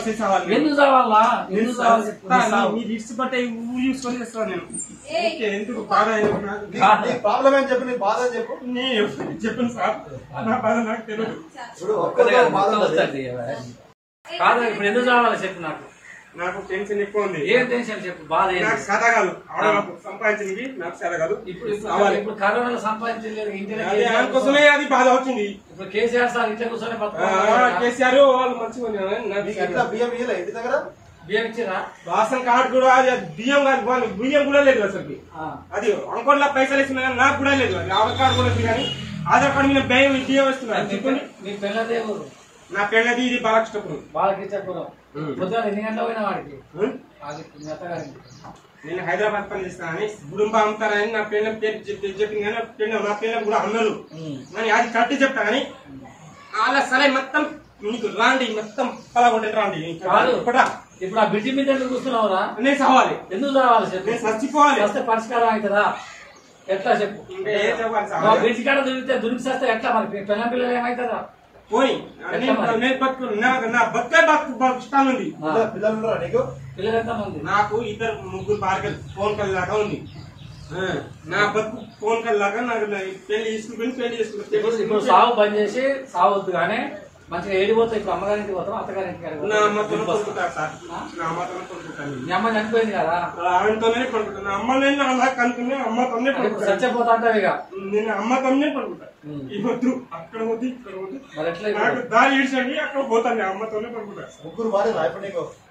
చేసి అవ్వాలి ఎందుకు చావాలా ఎందుకు చావాలి చెప్పు. నీ సావు. మీరు ఇడ్స్ పట్టే ఊరు చూసుకొని చేస్తాను నేను ఓకే, ఎందుకు బాధ ఎందుకు నాకు? ప్రాబ్లం ఏం చెప్పు నీ బాధ అని చెప్పు నేను ఎప్పుడు చెప్పను సార్ నా బాధ నాకు తెలియదు ఇప్పుడు ఒక్కటే ఒక్కరితో బాధ మొత్తం ఉండదు. వస్తుంది. కాదు ఇప్పుడు ఎందుకు చావాలి చెప్పు నాకు నాకు టెన్షన్ ఎక్కువ ఉంది ఏం టెన్షన్ చెప్పు బాధ ఏంటి? నాకు సదా కాదు ఆడవాళ్ళకు సంపాదించింది నాకు సదా కాదు ఇప్పుడు ఇప్పుడు కావాలి. ఇప్పుడు కరోనాలో సంపాదించలేదు ఇంటిలో అది కేసీఆర్ దానికోసమే అది బాధ వచ్చింది ఇప్పుడు కేసీఆర్ సార్ ఇంట్లో కూర్చొని ఆ, బతుకుతున్నాడు. కేసీఆర్ వాళ్ళు మంచిగా ఉన్నారు కానీ నాకు నీకు ఇంట్లో బియ్యం ఇయ్యలే ఇంటి దగ్గర బియ్యం ఇచ్చిరా రాషన్ కార్డు కూడా అది బియ్యం కాదు వాళ్ళు బియ్యం కూడా లేదు అసలు ఆ. అది అంకోట్లో పైసలు ఇస్తున్నా కానీ నాకు కూడా లేదు అది ఆధార్ కార్డు కూడా ఉంది కానీ ఆధార్ కార్డు మీద బియ్యం బియ్యం వస్తున్నారు మీ చెప్పండి పె- మీ పిల్లదే ఊరు నా పెళ్ళది ఇది బాలకృష్ణపురం బాలకృష్ణపురం పొద్దున ఎన్ని గంటలు పోయినా వాడికి ఉం? అది మీ అత్తగారికి నేను హైదరాబాద్ పని చేస్తానని గుడుంబ అమ్ముతారని నా పెళ్ళ పేరు చెప్పి చెప్పింది కానీ నా పెళ్ళ నా పెళ్ళ కూడా అమ్మలు కానీ అది కట్టి చెప్తా కానీ అలా సరే మొత్తం నీకు రాండి మొత్తం పలగొట్టే రాండి కాదు. ఇప్పుడా ఇప్పుడు ఆ బ్రిడ్జి మీద ఎందుకు కూర్చున్నావురా నేను సవాలి ఎందుకు చావాలి చెప్పు నేను చచ్చిపోవాలి వస్తే పరిష్కారం అవుతుందా ఎట్లా చెప్పు ఇంకా ఏం చెప్పాలి మా సార్ బ్రిడ్జి కాడ దొరికితే దొరికి వస్తే ఎట్లా మరి పిల్ల పిల్లలు ఏమవుతారా పోయి ఎట్లా మరి? నేను బతుకు నా నా బతుకే బతుకు బతుకు ఇష్టాలు ఉంది ఆ. పిల్ల- పిల్లలు ఉన్నారా నీకు పిల్లలు ఎంత మంది నాకు ఇద్దరు ముగ్గురు భార్యలు ఫోన్ కల్లాగా ఉంది ఆ, నా బతుకు ఫోన్ కల్లాగా నాకు నా పెళ్లి చేసుకుని పెళ్లి ఇప్పుడు ఇప్పుడు చేసుకుని సాగు బంద్ చేసి సావద్దు కానీ మంచిగా ఏడిపోతావు ఇప్పుడు అమ్మగారింటికి పోతాం అత్తగారింటికి నా అమ్మతో కొనుక్కుంటాను సార్ ఆ? నా అమ్మతో కొనుక్కుంటాను మీ అమ్మ చనిపోయింది కదా ఆమెతోనే కొనుక్కుంటాను నా అమ్మనే అలా కనుక్కుని అమ్మతోనే ఇప్పుడు కొనుక్కుంటాను చచ్చిపోతా అంటావు ఇక నేను అమ్మతోనే కొనుక్కుంటాను ఉం. ఈ వద్దు అక్కడ వద్దు ఇక్కడ వద్దు మరి ఎట్లా నాకు ఇప్పుడు దారి ఇడిచండి అక్కడ పోతాను నేను అమ్మతోనే కొనుక్కుంటాను ముగ్గురు భార్య ఇప్పుడు నీకు